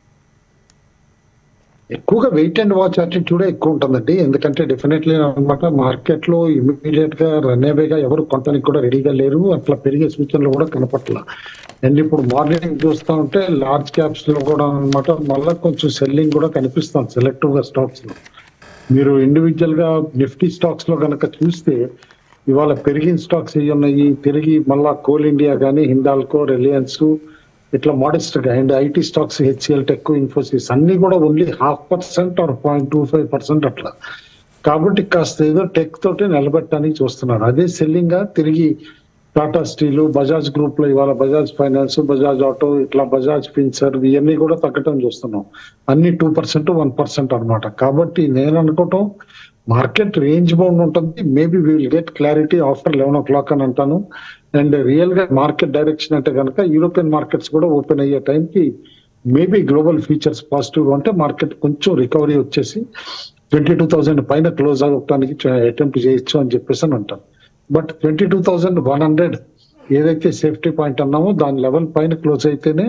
ఎక్కువగా వెయిట్ అండ్ వాచ్ యాటిట్యూడ్ ఎక్కువ ఉంటుందండి ఎందుకంటే డెఫినెట్లీ అనమాట మార్కెట్ లో ఇమీడియట్ గా రన్ అవేగా ఎవరు కొనడానికి కూడా రెడీగా లేరు అట్లా పెరిగే సూచనలు కూడా కనపట్ల అండ్ ఇప్పుడు మార్నింగ్ చూస్తా ఉంటే లార్జ్ క్యాప్స్ లో కూడా అనమాట మళ్ళీ కొంచెం సెల్లింగ్ కూడా కనిపిస్తుంది సెలెక్టివ్ గా స్టాక్స్ లో మీరు ఇండివిజువల్ గా నిఫ్టీ స్టాక్స్ లో కనుక చూస్తే ఇవాళ పెరిగిన స్టాక్స్ ఏ ఉన్నాయి తిరిగి మళ్ళా కోల్ ఇండియా కానీ హిందాల్కో రిలయన్స్ ఇట్లా మోడెస్ట్ గా and IT stocks HCL Tech Infosys అన్ని కూడా only half percent or point two five percent అట్లా కాబట్టి కాస్త ఏదో టెక్ తోటి నిలబెట్టడానికి చూస్తున్నారు అదే సెల్లింగ్ గా తిరిగి టాటా స్టీల్ బజాజ్ గ్రూప్ లో ఇవాళ బజాజ్ ఫైనాన్స్ బజాజ్ ఆటో ఇట్లా బజాజ్ ఫిన్సర్ ఇవన్నీ కూడా తగ్గటం చూస్తున్నాం అన్ని టూ పర్సెంట్ వన్ పర్సెంట్ అనమాట కాబట్టి నేను అనుకోవటం మార్కెట్ రేంజ్ బౌండ్ ఉంటుంది maybe will get clarity after eleven o'clock అని అంటాను అండ్ రియల్ గా మార్కెట్ డైరెక్షన్ అంటే కనుక యూరోపియన్ మార్కెట్స్ కూడా ఓపెన్ అయ్యే టైంకి మేబీ గ్లోబల్ ఫీచర్స్ పాజిటివ్ అంటే మార్కెట్ కొంచెం రికవరీ వచ్చేసి ట్వంటీ టూ థౌసండ్ పైన క్లోజ్ అవ్వడానికి అటెంప్ట్ చేయొచ్చు అని చెప్పేసి అని అంటాను but twenty two thousand one hundred ఏదైతే సేఫ్టీ పాయింట్ అన్నామో దాని లెవెల్ పైన క్లోజ్ అయితేనే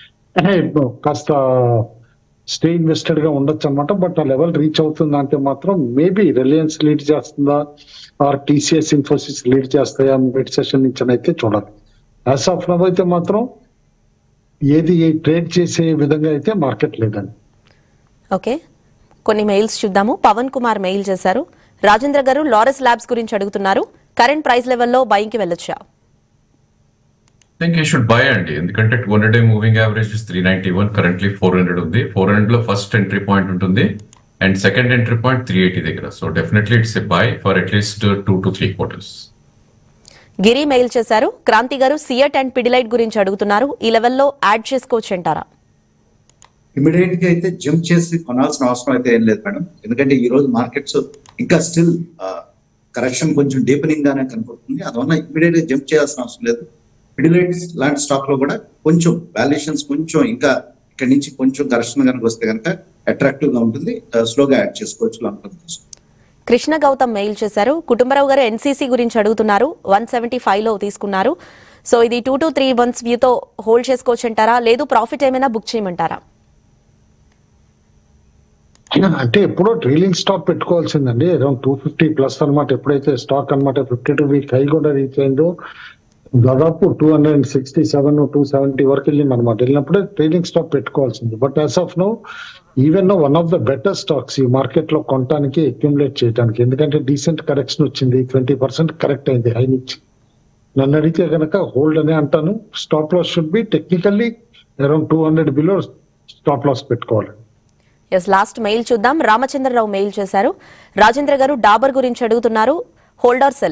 కాస్త స్టే ఇన్వెస్టెడ్ గా ఉండొచ్చు అనమాట బట్ ఆ లెవెల్ రీచ్ అవుతుందా అంటే మాత్రం మేబీ రిలయన్స్ లీడ్ చేస్తుందా ఆర్ టీసీఎస్ ఇన్ఫోసిస్ లీడ్ చేస్తాయా మిడ్ సెషన్ నుంచి అయితే చూడాలి యాజ్ ఆఫ్ నవ్ అయితే మాత్రం ఏది ట్రేడ్ చేసే విధంగా అయితే మార్కెట్ లేదండి ఓకే కొన్ని మెయిల్స్ చూద్దాము పవన్ కుమార్ మెయిల్ చేశారు రాజేంద్ర గారు లారస్ ల్యాబ్స్ గురించి అడుగుతున్నారు కరెంట్ ప్రైస్ లెవెల్లో బయింగ్ కి వెళ్ళొచ్చా థింక్ యూ షుడ్ బై అండి ఎందుకంటే two hundred day moving average three ninety one currently four hundred ఉంది ఫోర్ హండ్రెడ్ లో ఫస్ట్ ఎంట్రీ పాయింట్ ఉంటుంది and second entry point three eighty దగ్గర so definitely it's a buy for at least two to three quarters Giri mail చేశారు క్రాంతి గారు సియట్ అండ్ పిడిలైట్ గురించి అడుగుతున్నారు ఈ లెవెల్లో యాడ్ చేసుకోవచ్చు అంటారా ఇమీడియట్ గా అయితే జంప్ చేసి కొనాల్సిన అవసరం అయితే ఏం లేదు మేడం ఎందుకంటే ఈ రోజు మార్కెట్స్ ఇంకా స్టిల్ కరెక్షన్ కొంచెం డీపెనింగ్ గానే కనపడుతుంది అందువల్ల ఇమీడియట్ గా జంప్ చేయాల్సిన అవసరం లేదు మిడిలైట్స్ లాంటి స్టాక్ లో కూడా కొంచెం వాల్యుయేషన్స్ కొంచెం ఇంకా ఇక్కడ నుంచి కొంచెం కరెక్షన్ కనుక వస్తే కనుక అట్రాక్టివ్ గా ఉంటుంది స్లోగా యాడ్ చేసుకోవచ్చు లాంగ్ టర్మ్ కోసం కృష్ణ గౌతమ్ మెయిల్ చేశారు కుటుంబరావు గారు ఎన్సీసీ గురించి అడుగుతున్నారు వన్ సెవెంటీ లో తీసుకున్నారు సో ఇది టూ టు త్రీ మంత్స్ వ్యూతో హోల్డ్ చేసుకోవచ్చు అంటారా లేదు ప్రాఫిట్ ఏమైనా బుక్ చేయమంటారా అంటే ఎప్పుడో ట్రైలింగ్ స్టాక్ పెట్టుకోవాల్సిందండి అరౌండ్ టూ ఫిఫ్టీ ప్లస్ అనమాట ఎప్పుడైతే స్టాక్ అనమాట ఫిఫ్టీ టూ వీక్ హై కూడా రీచ్ అయిందో దాదాపు two hundred and sixty seven to seventy వరకు వెళ్ళింది అనమాట వెళ్ళినప్పుడే ట్రేడింగ్ స్టాక్ పెట్టుకోవాల్సింది but as of now even one of the better stocks ఈ మార్కెట్ లో కొనడానికి అక్యుములేట్ చేయడానికి ఎందుకంటే డీసెంట్ కరెక్షన్ వచ్చింది ట్వంటీ పర్సెంట్ కరెక్ట్ అయింది హై నుంచి నన్ను అడిగితే కనుక హోల్డ్ అనే అంటాను stop loss should be technically around two hundred below stop loss పెట్టుకోవాలి ఎస్ లాస్ట్ మెయిల్ చూద్దాం రామచంద్రరావు మెయిల్ చేశారు రాజేంద్ర గారు డాబర్ గురించి అడుగుతున్నారు హోల్డర్ సెల్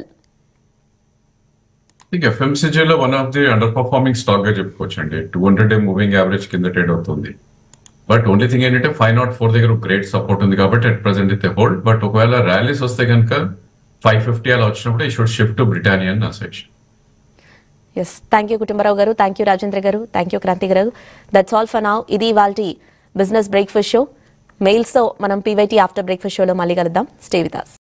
థింక్ ఎఫ్ఎంసీజీలో one of the under performing stock గా చెప్పుకోవచ్చు అండి two hundred day moving average కింద ట్రేడ్ అవుతుంది బట్ ఓన్లీ థింగ్ ఏంటంటే ఫైవ్ నాట్ ఫోర్ దగ్గర గ్రేట్ సపోర్ట్ ఉంది కాబట్టి అట్ ప్రెసెంట్ అయితే హోల్డ్ బట్ ఒకవేళ ర్యాలీస్ వస్తే కనుక ఫైవ్ ఫిఫ్టీ అలా వచ్చినప్పుడు ఈ షుడ్ షిఫ్ట్ టు బ్రిటానియా నా section yes thank you Kutumbarao గారు థ్యాంక్ యూ రాజేంద్ర గారు థ్యాంక్ యూ క్రాంతి గారు దట్స్ ఆల్ ఫర్ నౌ ఇది ఇవాల్టి బిజినెస్ బ్రేక్ఫాస్ట్ షో మెయిల్స్తో మనం పీవైటీ ఆఫ్టర్ బ్రేక్ఫాస్ట్ షోలో మళ్ళీ కలుద్దాం స్టే విత్ us